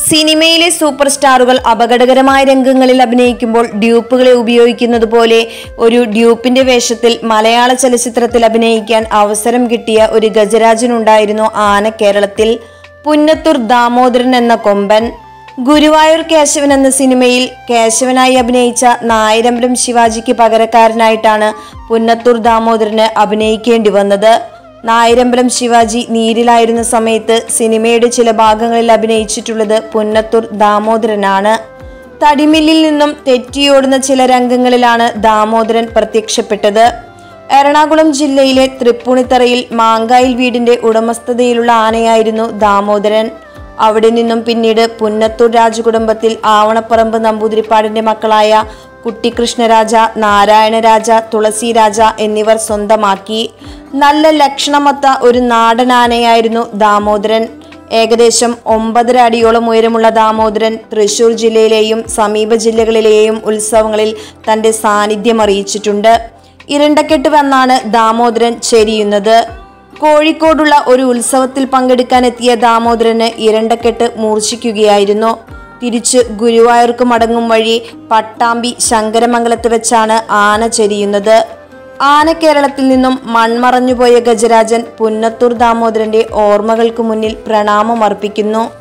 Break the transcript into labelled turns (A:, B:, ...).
A: സിനിമയിലെ സൂപ്പർ സ്റ്റാറുകൾ അപകടകരമായ രംഗങ്ങളിൽ അഭിനയിക്കുമ്പോൾ ഡ്യൂപ്പുകളെ ഉപയോഗിക്കുന്നത് പോലെ ഒരു ഡ്യൂപ്പിന്റെ വേഷത്തിൽ മലയാള ചലച്ചിത്രത്തിൽ അഭിനയിക്കാൻ അവസരം കിട്ടിയ ഒരു ഗജരാജനുണ്ടായിരുന്നു ആന കേരളത്തിൽ പുന്നത്തൂർ ദാമോദരൻ എന്ന കൊമ്പൻ ഗുരുവായൂർ കേശവൻ എന്ന സിനിമയിൽ കേശവനായി അഭിനയിച്ച നായരമ്പലം ശിവാജിക്ക് പകരക്കാരനായിട്ടാണ് പുന്നത്തൂർ ദാമോദരന് അഭിനയിക്കേണ്ടി വന്നത് നായരമ്പലം ശിവാജി നീരിലായിരുന്ന സമയത്ത് സിനിമയുടെ ചില ഭാഗങ്ങളിൽ അഭിനയിച്ചിട്ടുള്ളത് പുന്നത്തൂർ ദാമോദരനാണ് തടിമില്ലിൽ നിന്നും തെറ്റിയോടുന്ന ചില രംഗങ്ങളിലാണ് ദാമോദരൻ പ്രത്യക്ഷപ്പെട്ടത് എറണാകുളം ജില്ലയിലെ തൃപ്പൂണിത്തറയിൽ മാങ്കായിൽ വീടിന്റെ ഉടമസ്ഥതയിലുള്ള ആനയായിരുന്നു ദാമോദരൻ അവിടെ നിന്നും പിന്നീട് പുന്നത്തൂർ രാജകുടുംബത്തിൽ ആവണപ്പറമ്പ് നമ്പൂതിരിപ്പാടിന്റെ മക്കളായ കുട്ടിക്കൃഷ്ണരാജ നാരായണരാജ തുളസി രാജ എന്നിവർ സ്വന്തമാക്കി നല്ല ലക്ഷണമൊത്ത ഒരു നാടൻ ആനയായിരുന്നു ദാമോദരൻ ഏകദേശം ഒമ്പതര അടിയോളം ഉയരമുള്ള ദാമോദരൻ തൃശൂർ ജില്ലയിലെയും സമീപ ജില്ലകളിലെയും ഉത്സവങ്ങളിൽ തന്റെ സാന്നിധ്യം അറിയിച്ചിട്ടുണ്ട് ഇരണ്ടക്കെട്ട് വന്നാണ് ദാമോദരൻ ചെരിയുന്നത് കോഴിക്കോടുള്ള ഒരു ഉത്സവത്തിൽ പങ്കെടുക്കാനെത്തിയ ദാമോദരന് ഇരണ്ടക്കെട്ട് മൂർച്ഛിക്കുകയായിരുന്നു തിരിച്ച് ഗുരുവായൂർക്ക് മടങ്ങും വഴി പട്ടാമ്പി ശങ്കരമംഗലത്ത് വെച്ചാണ് ആന ചെരിയുന്നത് ആന കേരളത്തിൽ നിന്നും മൺമറഞ്ഞുപോയ ഗജരാജൻ പുന്നത്തൂർ ദാമോദരന്റെ ഓർമ്മകൾക്ക് മുന്നിൽ പ്രണാമം അർപ്പിക്കുന്നു